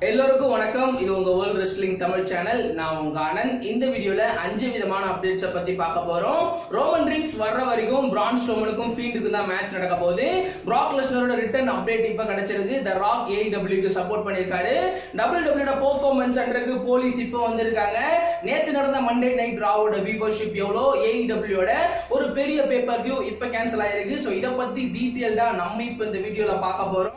எல்லோருக்கும் வணக்கம் இது உங்க வேர்ல்ட் ரெஸ்லிங் தமிழ் சேனல் நான் உங்க ஆனந்த் இந்த வீடியோல அஞ்சு விதமான அப்டேட்ஸ பத்தி பார்க்க போறோம் ரோமன் ரிங்ஸ் வர்ற வரைக்கும் பிரான் ஸ்ட்ரோமனுக்கும் ஃபீல்டுக்கும் தான் மேட்ச் நடக்க போகுது பிராக் லெஸ்னரோட ரிட்டர்ன் அப்டேட் இப்ப கிடைச்சிருக்கு த ராக் ஏஇடபிள்யூக்கு சப்போர்ட் பண்ணிருக்காரு டபிள்யூ டபிள்யூட பெர்ஃபார்மன்ஸ் அண்டருக்கு போலீஸ் இப்போ வந்திருக்காங்க நேத்து நடந்த மண்டே நைட் ராவோட வியூவர்ஷிப் எவ்வளோ ஏஇடபிள்யூட ஒரு பெரிய பேப்பர் வியூ இப்ப கேன்சல் ஆயிருக்கு ஸோ இதை பத்தி டீட்டெயில்டா நம்ம இப்ப இந்த வீடியோல பார்க்க போறோம்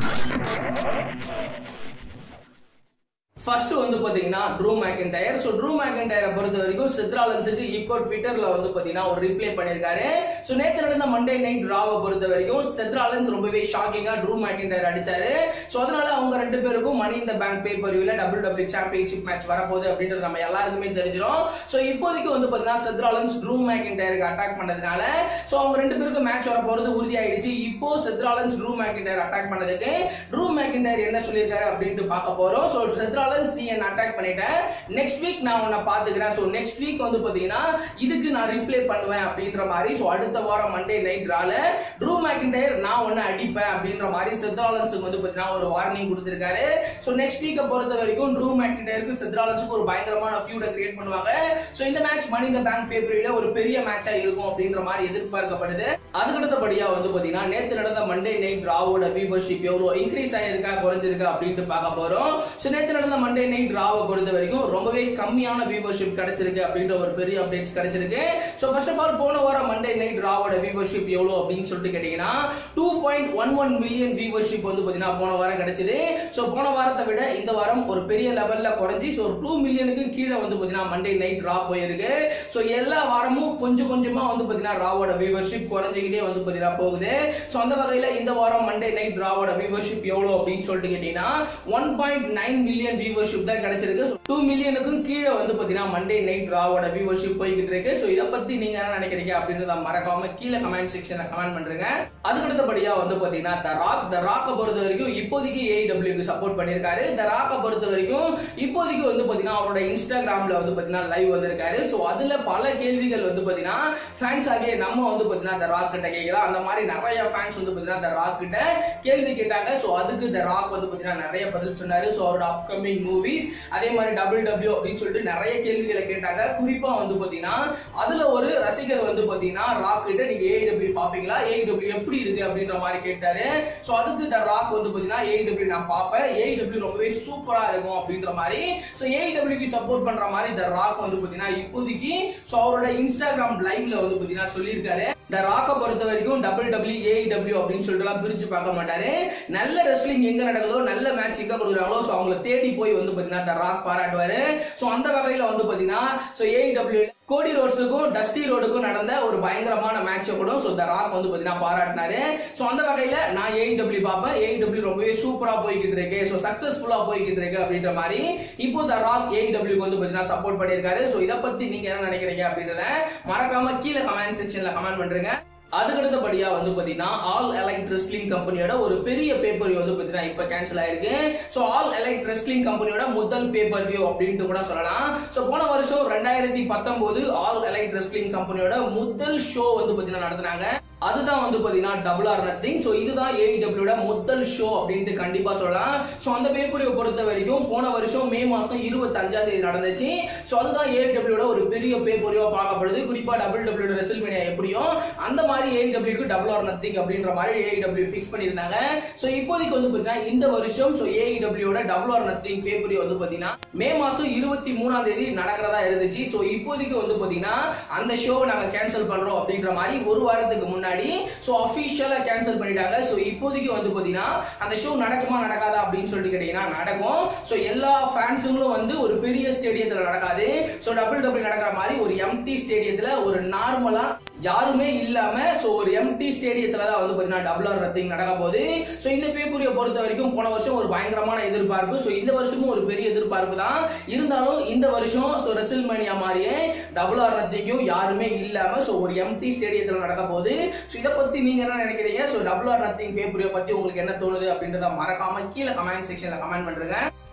ஃபர்ஸ்ட் வந்து பாத்தீங்கன்னா ட்ரூ மேக்கன்டயர் ஸோ ட்ரூ மேக்கன்டயரை பொறுத்த வரைக்கும் சித்ராலன்ஸுக்கு இப்போ ட்விட்டர்ல வந்து பாத்தீங்கன்னா ஒரு ரிப்ளை பண்ணிருக்காரு ஸோ நேத்து நடந்த மண்டே நைட் ராவை பொறுத்த வரைக்கும் சித்ராலன்ஸ் ரொம்பவே ஷாக்கிங்கா ட்ரூ மேக்கன்டயர் அடிச்சாரு ஸோ அதனால அவங்க ரெண்டு பேருக்கும் மணி இந்த பேங்க் பேப்பர் வியூல டபுள் டபுள் சாம்பியன்ஷிப் மேட்ச் வரப்போகுது அப்படின்றது நம்ம எல்லாருக்குமே தெரிஞ்சிடும் ஸோ இப்போதைக்கு வந்து பாத்தீங்கன்னா சித்ராலன்ஸ் ட்ரூ மேக்கன்டயருக்கு அட்டாக் பண்ணதுனால ஸோ அவங்க ரெண்டு பேருக்கும் மேட்ச் வர போறது உறுதியாயிடுச்சு இப்போ சித்ராலன்ஸ் ட்ரூ மேக்கன்டயர் அட்டாக் பண்ணதுக்கு ட்ரூ மேக்கன்டயர் என்ன சொல்லியிருக்காரு அப்படின்ட்டு பார்க்க போறோம் ஸோ சித்ராலன்ஸ் நீ என்ன அட்டாக் பண்ணிட்டேன் நெக்ஸ்ட் வீக் நான் உன்னை பாத்துக்கிறேன் ஸோ நெக்ஸ்ட் வீக் வந்து பாத்தீங்கன்னா இதுக்கு நான் ரிப்ளை பண்ணுவேன் அப்படின்ற மாதிரி ஸோ அடுத்த வாரம் மண்டே நைட் ரால ட்ரூ மேக்கின்டயர் நான் உன்னை அடிப்பேன் அப்படின்ற மாதிரி சித்ராலன்ஸுக்கு வந்து பாத்தீங்கன்னா ஒரு வார்னிங் கொடுத்திருக்காரு ஸோ நெக்ஸ்ட் வீக்கை பொறுத்த வரைக்கும் ட்ரூ மேக்கின்டயருக்கு சித்ராலன்ஸுக்கு ஒரு பயங்கரமான ஃபியூட கிரியேட் பண்ணுவாங்க ஸோ இந்த மேட்ச் மணி இந்த பேங்க் பேப்பரியில ஒரு பெரிய மேட்சா இருக்கும் அப்படின்ற மாதிரி எதிர்பார்க்கப்படுது அதுக்கு அடுத்தபடியா வந்து பாத்தீங்கன்னா நேத்து நடந்த மண்டே நைட் ராவோட வியூவர்ஷிப் எவ்வளவு இன்க்ரீஸ் ஆயிருக்கா குறைஞ்சிருக்கா அப்படின்ட்டு பார்க்க போறோம் ஸோ நேத்து நடந்த மண்டே நைட் ராவை பொறுத்த வரைக்கும் ரொம்பவே கம்மியான வியூவர்ஷிப் கிடைச்சிருக்கு அப்படின்ற ஒரு பெரிய அப்டேட்ஸ் கிடைச்சிருக்கு ஸோ ஃபர்ஸ்ட் ஆஃப் ஆல் போன வாரம் மண்டே நைட் ராவோட வியூவர்ஷிப் எவ்வளோ அப்படின்னு சொல்லிட்டு கேட்டீங்கன்னா two point one one million viewership வந்து பார்த்தீங்கன்னா போன வாரம் கிடைச்சது ஸோ போன வாரத்தை விட இந்த வாரம் ஒரு பெரிய லெவல்ல குறைஞ்சி ஸோ ஒரு டூ மில்லியனுக்கு கீழே வந்து பார்த்தீங்கன்னா மண்டே நைட் ரா போயிருக்கு ஸோ எல்லா வாரமும் கொஞ்சம் கொஞ்சமா வந்து பார்த்தீங்கன்னா ராவோட வியூவர்ஷிப் குறைஞ்சிக்கிட்டே வந்து பார்த்தீங்கன்னா போகுது ஸோ அந்த வகையில் இந்த வாரம் மண்டே நைட் ராவோட வியூவர்ஷிப் எவ்வளோ அப்படின்னு சொல்லிட்டு கேட்டீங்கன்னா one point nine million viewership தான் கிடைச்சிருக்கு டூ மில்லியனுக்கும் கீழே வந்து பாத்தீங்கன்னா மண்டே நைட் ராவோட வியூவர்ஷிப் போய்கிட்டு இருக்கு ஸோ இதை பத்தி நீங்க என்ன நினைக்கிறீங்க அப்படின்றத மறக்காம கீழே கமெண்ட் செக்ஷன்ல கமெண்ட் பண்றீங்க அதுக்கு அடுத்தபடியா வந்து பாத்தீங்கன்னா த ராக் த ராக்கை பொறுத்த வரைக்கும் இப்போதைக்கு ஏஐடபிள்யூக்கு சப்போர்ட் பண்ணிருக்காரு த ராக்கை பொறுத்த வரைக்கும் இப்போதைக்கு வந்து பாத்தீங்கன்னா அவரோட இன்ஸ்டாகிராம்ல வந்து பாத்தீங்கன்னா லைவ் வந்திருக்காரு ஸோ அதுல பல கேள்விகள் வந்து பாத்தீங்கன்னா ஃபேன்ஸ் ஆகிய நம்ம வந்து பாத்தீங்கன்னா த ராக் கிட்ட கேட்கலாம் அந்த மாதிரி நிறைய ஃபேன்ஸ் வந்து பாத்தீங்கன்னா த ராக் கிட்ட கேள்வி கேட்டாங்க ஸோ அதுக்கு த ராக் வந்து பாத்தீங்கன்னா நிறைய பதில் சொன்னாரு ஸோ அவரோட அப்கமிங் மூவிஸ் அதே மாதிரி டபுள் டபிள்யூ அப்படின்னு சொல்லிட்டு நிறைய கேள்விகளை கேட்டாங்க குறிப்பா வந்து பாத்தீங்கன்னா அதுல ஒரு ரசிகர் வந்து பாத்தீங்கன்னா ராக் கிட்ட நீங்க ஏஐடபிள்யூ பாப்பீங்களா ஏஐடபிள்யூ எப்படி இருக்கு அப்படின்ற மாதிரி கேட்டாரு சோ அதுக்கு த ராக் வந்து பாத்தீங்கன்னா ஏஐடபிள்யூ நான் பார்ப்பேன் ஏஐடபிள்யூ ரொம்பவே சூப்பரா இருக்கும் அப்படின்ற மாதிரி சோ ஏஐடபிள்யூக்கு சப்போர்ட் பண்ற மாதிரி த ராக் வந்து பாத்தீங்கன்னா இப்போதைக்கு சோ அவரோட இன்ஸ்டாகிராம் லைவ்ல வந்து பாத்தீங்கன்னா சொல்லியிருக்காரு த ராக்கை பொறுத்த வரைக்கும் டபுள் டபிள்யூ ஏஐடபிள்யூ அப்படின்னு சொல்லிட்டு எல்லாம் பிரிச்சு பார்க்க மாட்டாரு நல்ல ரெஸ்லிங் எங்க நடக்குதோ நல்ல மேட்ச் எங்க கொடுக்குறாங்களோ சோ அவங்களை தேடி போய் வந்து பாத்தீங்கன்னா த ராக் பாராட்டுவாரு சோ அந்த வகையில வந்து பாத்தீங்கன்னா சோ ஏஐடபிள்யூ கோடி ரோட்ஸுக்கும் டஸ்டி ரோடுக்கும் நடந்த ஒரு பயங்கரமான மேட்ச் கூட சோ த ராக் வந்து பாத்தீங்கன்னா பாராட்டினாரு சோ அந்த வகையில நான் ஏஐடபிள்யூ பார்ப்பேன் ஏஐடபிள்யூ ரொம்பவே சூப்பரா போய்கிட்டு இருக்கு சோ சக்சஸ்ஃபுல்லா போய்கிட்டு இருக்கு அப்படின்ற மாதிரி இப்போ த ராக் ஏஐடபிள்யூ வந்து பாத்தீங்கன்னா சப்போர்ட் பண்ணிருக்காரு சோ இதை பத்தி நீங்க என்ன நினைக்கிறீங்க அப்படின்றத மறக்காம கீழே கமெண்ட் செக்ஷன்ல கமெண்ட் பண்றீங்க அதுக்கு அடுத்தபடியா வந்து பாத்தீங்கன்னா ஆல் எலைட் ரெஸ்லிங் கம்பெனியோட ஒரு பெரிய பேப்பர் வந்து பாத்தீங்கன்னா இப்ப கேன்சல் ஆயிருக்கு சோ ஆல் எலைட் ரெஸ்லிங் கம்பெனியோட முதல் பேப்பர் வியூ அப்படின்ட்டு கூட சொல்லலாம் சோ போன வருஷம் ரெண்டாயிரத்தி பத்தொன்பது ஆல் எலைட் ரெஸ்லிங் கம்பெனியோட முதல் ஷோ வந்து பாத்தீங்கன்னா நடத்துனாங்க அதுதான் வந்து பாத்தீங்கன்னா டபுள் ஆர் நத்திங் சோ இதுதான் ஏஇடபிள்யூட முதல் ஷோ அப்படின்ட்டு கண்டிப்பா சொல்லலாம் சோ அந்த பேப்பரை பொறுத்த வரைக்கும் போன வருஷம் மே மாசம் இருபத்தி அஞ்சாம் தேதி நடந்துச்சு சோ அதுதான் ஏஇடபிள்யூட ஒரு பெரிய பேப்பரையோ பார்க்கப்படுது குறிப்பா டபுள் டபிள்யூட ரெசல்மேனியா எப்படியும் அந்த மாதிரி ஏஇடபிள்யூக்கு டபுள் ஆர் நத்திங் அப்படின்ற மாதிரி ஏஇடபிள்யூ ஃபிக்ஸ் பண்ணியிருந்தாங்க சோ இப்போதைக்கு வந்து பாத்தீங்கன்னா இந்த வருஷம் சோ ஏஇடபிள்யூட டபுள் ஆர் நத்திங் பேப்பரை வந்து பாத்தீங்கன்னா மே மாசம் இருபத்தி மூணாம் தேதி நடக்கிறதா இருந்துச்சு சோ இப்போதைக்கு வந்து பாத்தீங்கன்னா அந்த ஷோவை நாங்க கேன்சல் பண்றோம் அப்படின்ற மாதிரி ஒரு வாரத்துக்கு முன்னாடி சோ அபிஷியலா கேன்சல் பண்ணிட்டாங்க சோ இப்போதைக்கு வந்து பாத்தீங்கன்னா அந்த ஷோ நடக்குமா நடக்காதா அப்படின்னு சொல்லிட்டு கேட்டீங்கன்னா நடக்கும் சோ எல்லா ஃபேன்ஸுங்களும் வந்து ஒரு பெரிய ஸ்டேடியத்துல நடக்காது சோ டபுள் டபுள் நடக்கிற மாதிரி ஒரு எம்டி ஸ்டேடியத்துல ஒரு நார்மலா யாருமே இல்லாம சோ ஒரு எம்டி ஸ்டேடியத்துல தான் வந்து பாத்தீங்கன்னா டபுள் ஆர் ரத்திங் நடக்க போகுது சோ இந்த பேப்பரியை பொறுத்த வரைக்கும் போன வருஷம் ஒரு பயங்கரமான எதிர்பார்ப்பு சோ இந்த வருஷமும் ஒரு பெரிய எதிர்பார்ப்பு தான் இருந்தாலும் இந்த வருஷம் சோ ரெசில் மணியா மாதிரியே டபுள் ஆர் ரத்திங்கும் யாருமே இல்லாம சோ ஒரு எம்டி ஸ்டேடியத்துல நடக்க போகுது சோ இதை பத்தி நீங்க என்ன நினைக்கிறீங்க சோ டபுள் ஆர் நத்திங் பேப்பரியை பத்தி உங்களுக்கு என்ன தோணுது அப்படின்றத மறக்காம கீழே கமெண்ட் செக்ஷன்ல கமெண்ட் பண்றீங்க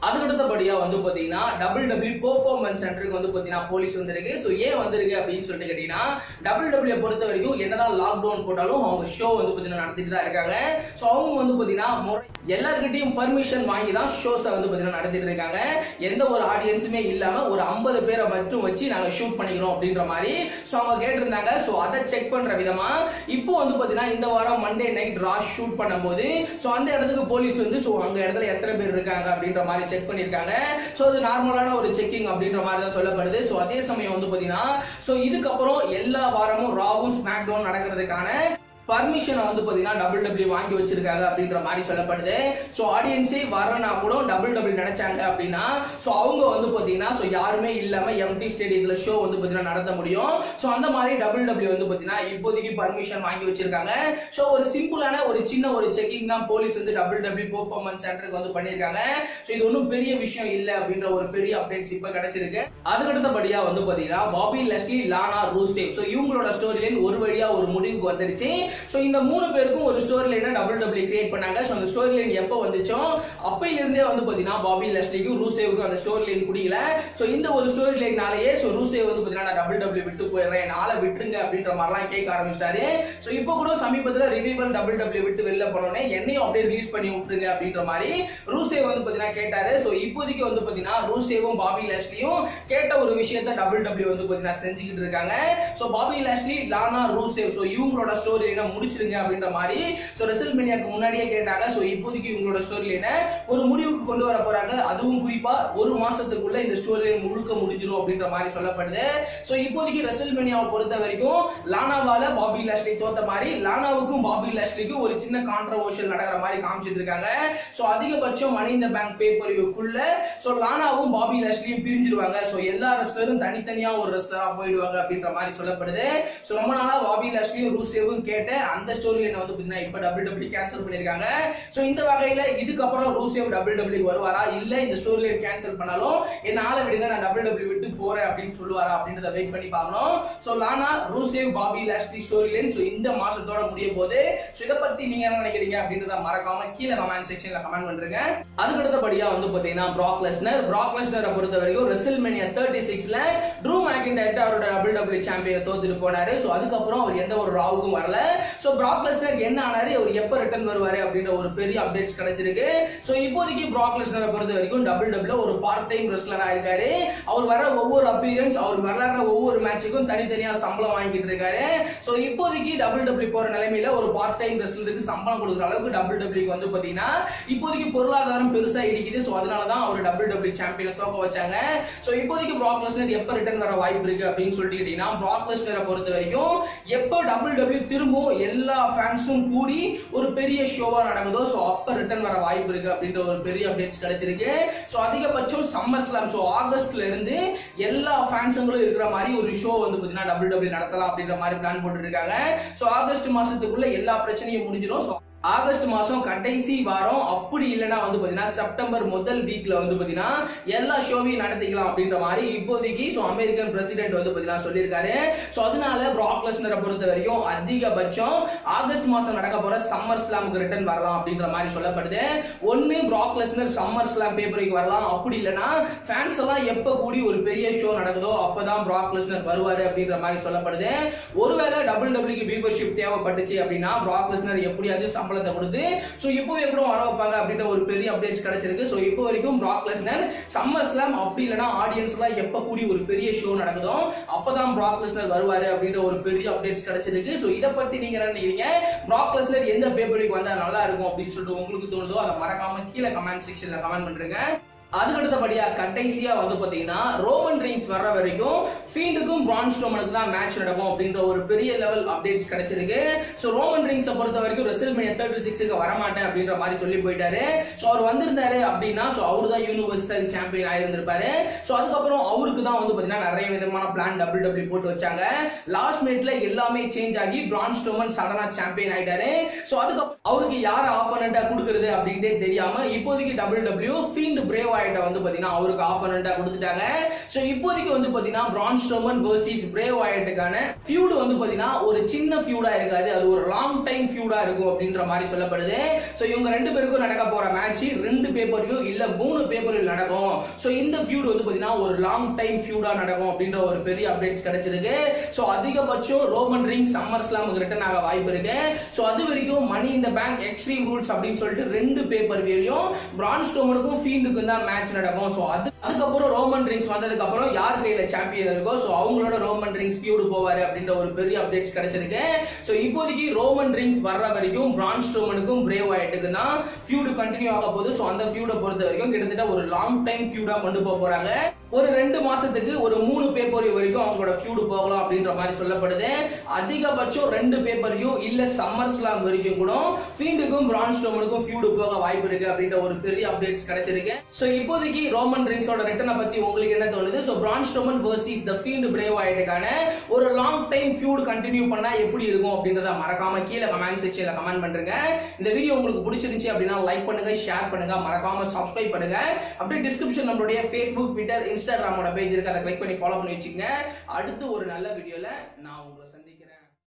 அதுக்கடுத்தபடியா வந்து பாத்தீங்கன்னா டபுள் டபிள்யூ பெர்ஃபார்மன்ஸ் சென்டருக்கு வந்து பாத்தீங்கன்னா போலீஸ் வந்திருக்கு ஸோ ஏன் வந்திருக்கு அப்படின்னு சொல்லிட்டு கேட்டீங்கன்னா டபுள் டபிள்யூ பொறுத்த வரைக்கும் என்னதான் லாக்டவுன் போட்டாலும் அவங்க ஷோ வந்து பாத்தீங்கன்னா நடத்திட்டு தான் இருக்காங்க ஸோ அவங்க வந்து பாத்தீங்கன்னா முறை எல்லாருக்கிட்டையும் பர்மிஷன் வாங்கி தான் ஷோஸை வந்து பாத்தீங்கன்னா நடத்திட்டு இருக்காங்க எந்த ஒரு ஆடியன்ஸுமே இல்லாம ஒரு ஐம்பது பேரை மட்டும் வச்சு நாங்க ஷூட் பண்ணிக்கிறோம் அப்படின்ற மாதிரி ஸோ அவங்க கேட்டிருந்தாங்க ஸோ அதை செக் பண்ற விதமா இப்போ வந்து பாத்தீங்கன்னா இந்த வாரம் மண்டே நைட் ராஷ் ஷூட் பண்ணும்போது ஸோ அந்த இடத்துக்கு போலீஸ் வந்து ஸோ அங்க இடத்துல எத்தனை பேர் இருக்காங்க அப்படின்ற மாதிரி செக் பண்ணியிருக்காங்க ஸோ அது நார்மலான ஒரு செக்கிங் அப்படின்ற மாதிரி தான் சொல்லப்படுது ஸோ அதே சமயம் வந்து பாத்தீங்கன்னா ஸோ இதுக்கப்புறம் எல்லா வாரமும் ராவும் ஸ்மாக் டவுன் நடக்கிறதுக்கான பர்மிஷனை வந்து பாத்தீங்கன்னா டபுள் டபிள்யூ வாங்கி வச்சிருக்காங்க அப்படின்ற மாதிரி சொல்லப்படுது ஸோ ஆடியன்ஸே வரனா கூட டபுள் டபிள்யூ நினைச்சாங்க அப்படின்னா ஸோ அவங்க வந்து பாத்தீங்கன்னா ஸோ யாருமே இல்லாம எம்டி ஸ்டேடியத்துல ஷோ வந்து பாத்தீங்கன்னா நடத்த முடியும் ஸோ அந்த மாதிரி டபுள் டபிள்யூ வந்து பாத்தீங்கன்னா இப்போதைக்கு பர்மிஷன் வாங்கி வச்சிருக்காங்க ஸோ ஒரு சிம்பிளான ஒரு சின்ன ஒரு செக்கிங் தான் போலீஸ் வந்து டபுள் டபிள்யூ பெர்ஃபார்மன்ஸ் சென்டருக்கு வந்து பண்ணியிருக்காங்க ஸோ இது ஒன்றும் பெரிய விஷயம் இல்லை அப்படின்ற ஒரு பெரிய அப்டேட்ஸ் இப்போ கிடைச்சிருக்கு அதுக்கடுத்தபடியா வந்து பாத்தீங்கன்னா Bobby Lashley Lana Rusev so இவங்களோட ஸ்டோரி லைன் ஒரு வழியா ஒரு முடிவுக்கு வந்துருச்சு ஸோ இந்த மூணு பேருக்கும் ஒரு ஸ்டோரி லைனை டபுள் டபுள் கிரியேட் பண்ணாங்க ஸோ அந்த ஸ்டோரி லைன் எப்போ வந்துச்சோ அப்பையில இருந்தே வந்து பாத்தீங்கன்னா பாபி லெஸ்லிக்கும் ரூசேவுக்கும் அந்த ஸ்டோரி லைன் குடிக்கல ஸோ இந்த ஒரு ஸ்டோரி லைனாலேயே ஸோ ரூசே வந்து பாத்தீங்கன்னா நான் டபுள் டபுள் விட்டு போயிடுறேன் நாளை விட்டுருங்க அப்படின்ற மாதிரிலாம் கேட்க ஆரம்பிச்சிட்டாரு ஸோ இப்போ கூட சமீபத்தில் ரிவைவல் டபுள் டபுள் விட்டு வெளில போனோடனே என்னையும் அப்படியே ரிலீஸ் பண்ணி விட்டுருங்க அப்படின்ற மாதிரி ரூசே வந்து பாத்தீங்கன்னா கேட்டாரு ஸோ இப்போதைக்கு வந்து பாத்தீங்கன்னா ரூசேவும் பாபி லேஷ்லியும் கேட்ட ஒரு விஷயத்த டபுள் டபுள் வந்து பாத்தீங்கன்னா செஞ்சுக்கிட்டு இருக்காங்க so Bobby Lashley Lana Rusev so இவங்களோட ஸ்டோரி லைனை முடிச்சிருங்க அப்படின்ற மாதிரி ஸோ ரெசல் மீடியாக்கு முன்னாடியே கேட்டாங்க ஸோ இப்போதைக்கு இவங்களோட ஸ்டோரி லைனை ஒரு முடிவுக்கு கொண்டு வர போறாங்க அதுவும் குறிப்பா ஒரு மாசத்துக்குள்ள இந்த ஸ்டோரி லைன் முழுக்க முடிஞ்சிடும் அப்படின்ற மாதிரி சொல்லப்படுது ஸோ இப்போதைக்கு ரெசல் மீடியாவை பொறுத்த வரைக்கும் லானாவால பாபி லாஷ்லி தோத்த மாதிரி லானாவுக்கும் பாபி லாஷ்லிக்கும் ஒரு சின்ன கான்ட்ரவர்ஷியல் நடக்கிற மாதிரி காமிச்சிட்டு இருக்காங்க ஸோ அதிகபட்சம் மணி இந்த பேங்க் பே பிரிவுக்குள்ள ஸோ லானாவும் பாபி லாஷ்லியும் பிரிஞ்சிருவாங்க ஸோ எல்லா ரெஸ்லரும் தனித்தனியா ஒரு ரெஸ்லரா போயிடுவாங்க அப்படின்ற மாதிரி சொல்லப்படுது ஸோ ரொம்ப நாளா பாபி லாஷ்லியும் ரூசேவும் கேட்ட அந்த ஸ்டோரி லைனை வந்து பாத்தீங்கன்னா இப்ப டபுள் டபுள்யூ கேன்சல் பண்ணிருக்காங்க ஸோ இந்த வகையில இதுக்கப்புறம் ரூசேவ் டபுள் டபுள்யூ வருவாரா இல்ல இந்த ஸ்டோரி லைன் கேன்சல் பண்ணாலும் என்ன ஆளை விடுங்க நான் டபுள் டபுள்யூ விட்டு போறேன் அப்படின்னு சொல்லுவாரா அப்படின்றத வெயிட் பண்ணி பார்க்கணும் so Lana Rusev Bobby Lashley storyline so இந்த மாசத்தோட முடிய போது ஸோ இதை பத்தி நீங்க என்ன நினைக்கிறீங்க அப்படின்றத மறக்காம கீழே கமெண்ட் செக்ஷன்ல கமெண்ட் பண்றீங்க அதுக்கு அடுத்தபடியா வந்து பாத்தீங்கன்னா ப்ராக் லெஸ்னர் ப்ராக் லெஸ்னரை பொறுத்த வரைக்கும் ரெசில் மேனியா தேர்ட்டி சிக்ஸ்ல ட்ரூ மேக்கின்டைர் அவரோட டபுள் டபுள்யூ சாம்பியனை தோத்துட்டு போனாரு ஸோ அதுக்கப்புறம் அவர் எந்த ஒரு ராவுக்கும் வரல ஸோ ப்ராக் லெஸ்னர் என்ன ஆனாரு அவர் எப்ப ரிட்டர்ன் வருவாரு அப்படின்ற ஒரு பெரிய அப்டேட்ஸ் கிடைச்சிருக்கு ஸோ இப்போதைக்கு ப்ராக் லெஸ்னரை பொறுத்த வரைக்கும் டபுள் டபுள்யூ ஒரு பார்ட் டைம் ரெஸ்லரா இருக்காரு அவர் வர ஒவ்வொரு அப்பீரியன்ஸ் அவர் விளையாடுற ஒவ்வொரு மேட்சுக்கும் தனித்தனியா சம்பளம் வாங்கிட்டு இருக்காரு ஸோ இப்போதைக்கு டபுள் டபுள்யூ போற நிலைமையில ஒரு பார்ட் டைம் ரெஸ்லருக்கு சம்பளம் கொடுக்குற அளவுக்கு டபுள் டபுள்யூக்கு வந்து பாத்தீங்கன்னா இப்போதைக்கு பொருளாதாரம் பெருசா இடிக்குது ஸோ அதனால தான் அவர் டபுள் டபுள்யூ சாம்பியனை தோக்க வச்சாங்க ஸோ இப்போதைக்கு ப்ராக் லெஸ்னர் எப்ப ரிட்டர்ன் வர வாய்ப்பு இருக்கு அப்படின்னு சொல்லிட்டு கேட்டீங்கன்னா ப்ராக் லெஸ்னரை பொறுத்த வரைக்கும் எப்போ டபுள் டபுள்யூ திரும்பவும் எல்லா ஃபேன்ஸும் கூடி ஒரு பெரிய ஷோவா நடக்குதோ ஸோ அப்ப ரிட்டர்ன் வர வாய்ப்பு இருக்கு அப்படின்ற ஒரு பெரிய அப்டேட்ஸ் கிடைச்சிருக்கு ஸோ அதிகபட்சம் சம்மர் ஸ்லாம் ஸோ ஆகஸ்ட்ல இருந்து எல்லா ஃபேன்ஸுங்களும் இருக்கிற மாதிரி ஒரு ஷோ வந்து பாத்தீங்கன்னா டபுள் டபுள்யூ நடத்தலாம் அப்படின்ற மாதிரி பிளான் போட்டு இருக்காங்க ஸோ ஆகஸ்ட் மாசத்துக்குள்ள எல்லா பிரச்சனையும் முடிஞ்சிடும் ஸோ ஆகஸ்ட் மாசம் கடைசி வாரம் அப்படி இல்லைன்னா வந்து பாத்தீங்கன்னா செப்டம்பர் முதல் வீக்ல வந்து பாத்தீங்கன்னா எல்லா ஷோவையும் நடத்திக்கலாம் அப்படின்ற மாதிரி இப்போதைக்கு ஸோ அமெரிக்கன் பிரசிடென்ட் வந்து பாத்தீங்கன்னா சொல்லியிருக்காரு ஸோ அதனால ப்ராக் லெஸ்னரை பொறுத்த வரைக்கும் அதிகபட்சம் ஆகஸ்ட் மாசம் நடக்க போற சம்மர் ஸ்லாமுக்கு ரிட்டர்ன் வரலாம் அப்படின்ற மாதிரி சொல்லப்படுது ஒன்னு ப்ராக் லெஸ்னர் சம்மர் ஸ்லாம் பேப்பருக்கு வரலாம் அப்படி இல்லைன்னா ஃபேன்ஸ் எல்லாம் எப்ப கூடி ஒரு பெரிய ஷோ நடக்குதோ அப்பதான் ப்ராக் லெஸ்னர் வருவாரு அப்படின்ற மாதிரி சொல்லப்படுது ஒருவேளை டபுள் டபுள்யூக்கு மெம்பர்ஷிப் தேவைப்பட்டுச்சு அப்படின்னா ப்ராக் லெஸ்னர் எப்படியாச்சும் சம்பளத்தை கொடுத்து ஸோ இப்போவே கூட வர வைப்பாங்க அப்படின்ற ஒரு பெரிய அப்டேட்ஸ் கிடைச்சிருக்கு ஸோ இப்போ வரைக்கும் ப்ராக் லெஸ்னர் சம்மர் ஸ்லாம் அப்படி இல்லைன்னா ஆடியன்ஸ் எல்லாம் எப்ப கூடி ஒரு பெரிய ஷோ நடக்குதோ அப்பதான் ப்ராக் லெஸ்னர் வருவாரு அப்படின்ற ஒரு பெரிய அப்டேட்ஸ் கிடைச்சிருக்கு ஸோ இதை பத்தி நீங்க என்ன நினைக்கிறீங்க ப்ராக் லெஸ்னர் எந்த பேப்பருக்கு வந்தா நல்லா இருக்கும் அப்படின்னு சொல்லிட்டு உங்களுக்கு தோணுதோ அதை மறக்காம கீழே கமெண்ட் செக்ஷன்ல கமெண்ட் பண்றீங்க அதுக்கடுத்தபடியா கடைசியா வந்து பாத்தீங்கன்னா ரோமன் ரீன்ஸ் வர்ற வரைக்கும் ஃபீல்டுக்கும் பிரான் ஸ்டோமனுக்கு தான் மேட்ச் நடக்கும் அப்படின்ற ஒரு பெரிய லெவல் அப்டேட்ஸ் கிடைச்சிருக்கு ஸோ ரோமன் ரீன்ஸை பொறுத்த வரைக்கும் ரெசல் மேனியா தேர்ட்டி சிக்ஸுக்கு வரமாட்டேன் அப்படின்ற மாதிரி சொல்லி போயிட்டாரு ஸோ அவர் வந்திருந்தாரு அப்படின்னா ஸோ அவர் தான் யூனிவர்சல் சாம்பியன் ஆயிருந்திருப்பாரு ஸோ அதுக்கப்புறம் அவருக்கு தான் வந்து பாத்தீங்கன்னா நிறைய விதமான பிளான் டபுள் டபுள்யூ போட்டு வச்சாங்க லாஸ்ட் மினிட்ல எல்லாமே சேஞ்ச் ஆகி பிரான் ஸ்டோமன் சடனா சாம்பியன் ஆயிட்டாரு ஸோ அதுக்கப்புறம் அவருக்கு யார் ஆப்போனண்டா கொடுக்கறது அப்படின்ட்டே தெரியாம இப்போதைக்கு டபுள் டபுள்யூ ஃபீல்டு பிரேவ் வாய்ட்ட வந்து பாத்தீங்கன்னா அவருக்கு ஆப்போனண்டா கொடுத்துட்டாங்க சோ இப்போதைக்கு வந்து பாத்தீங்கன்னா பிரான் ஸ்டோமன் வர்சஸ் பிரே வாய்ட்டுக்கான ஃபியூடு வந்து பாத்தீங்கன்னா ஒரு சின்ன ஃபியூடா இருக்காது அது ஒரு லாங் டைம் ஃபியூடா இருக்கும் அப்படின்ற மாதிரி சொல்லப்படுது சோ இவங்க ரெண்டு பேருக்கும் நடக்க போற மேட்ச் ரெண்டு பேப்பரையும் இல்ல மூணு பேப்பரில் நடக்கும் சோ இந்த ஃபியூடு வந்து பாத்தீங்கன்னா ஒரு லாங் டைம் ஃபியூடா நடக்கும் அப்படின்ற ஒரு பெரிய அப்டேட்ஸ் கிடைச்சிருக்கு சோ அதிகபட்சம் ரோமன் ரிங் சம்மர் ஸ்லாமுக்கு ரிட்டர்ன் ஆக வாய்ப்பு இருக்கு சோ அது வரைக்கும் மணி இந்த பேங்க் எக்ஸ்ட்ரீம் ரூல்ஸ் அப்படின்னு சொல்லிட்டு ரெண்டு பேப்பர் வேலையும் பிரான் ஸ்டோமனுக்கும் ஃபீல்டுக்கும் தான் மேட்ச் நடக்கும் சோ அது அதுக்கப்புறம் ரோமன் ரிங்ஸ் வந்ததுக்கு அப்புறம் யார் கையில சாம்பியன் இருக்கோ சோ அவங்களோட ரோமன் ரிங்ஸ் ஃபியூடு போவாரு அப்படின்ற ஒரு பெரிய அப்டேட்ஸ் கிடைச்சிருக்கு சோ இப்போதைக்கு ரோமன் ரிங்ஸ் வர்ற வரைக்கும் பிரான் ஸ்டோமனுக்கும் பிரேவ் ஆயிட்டுக்கு தான் ஃபியூடு கண்டினியூ ஆக போகுது சோ அந்த ஃபியூட பொறுத்த வரைக்கும் கிட்டத்தட்ட ஒரு லாங் டைம் ஃபியூடா கொண்டு போக போறாங்க ஒரு ரெண்டு மாசத்துக்கு ஒரு மூணு பேப்பர் வரைக்கும் அவங்களோட ஃபியூடு போகலாம் அப்படின்ற மாதிரி சொல்லப்படுது அதிகபட்சம் ரெண்டு பேப்பரையும் இல்ல சம்மர் ஸ்லாம் வரைக்கும் கூட ஃபீல்டுக்கும் பிரான் ஸ்டோமனுக்கும் ஃபியூடு போக வாய்ப்பு இருக்கு அப்படின்ற ஒரு பெரிய அப்டேட்ஸ் கிடைச்சிருக்கு சோ இப்போதைக்கு ரோமன் ரிங்ஸோட ரிட்டர்னை பத்தி உங்களுக்கு என்ன தோணுது so Braun Strowman versus the Fiend Bray ஆயிட்டுக்கான ஒரு லாங் டைம் ஃபியூடு கண்டினியூ பண்ணா எப்படி இருக்கும் அப்படின்றத மறக்காம கீழே கமெண்ட் செக்ஷன்ல கமெண்ட் பண்றீங்க இந்த வீடியோ உங்களுக்கு பிடிச்சிருந்துச்சு அப்படின்னா லைக் பண்ணுங்க ஷேர் பண்ணுங்க மறக்காம சப்ஸ்கிரைப் பண்ணுங்க அப்படியே டிஸ்கிரிப்ஷன் நம்மளுடைய ஃபேஸ்புக் ட்விட்டர் இன்ஸ்டாகிராமோட பேஜ் இருக்கு அதை கிளிக் பண்ணி ஃபாலோ பண்ணி வச்சுக்கோங்க அடுத்து ஒரு நல்ல வீடியோல நான் உங்களை சந்திக்கிறேன்.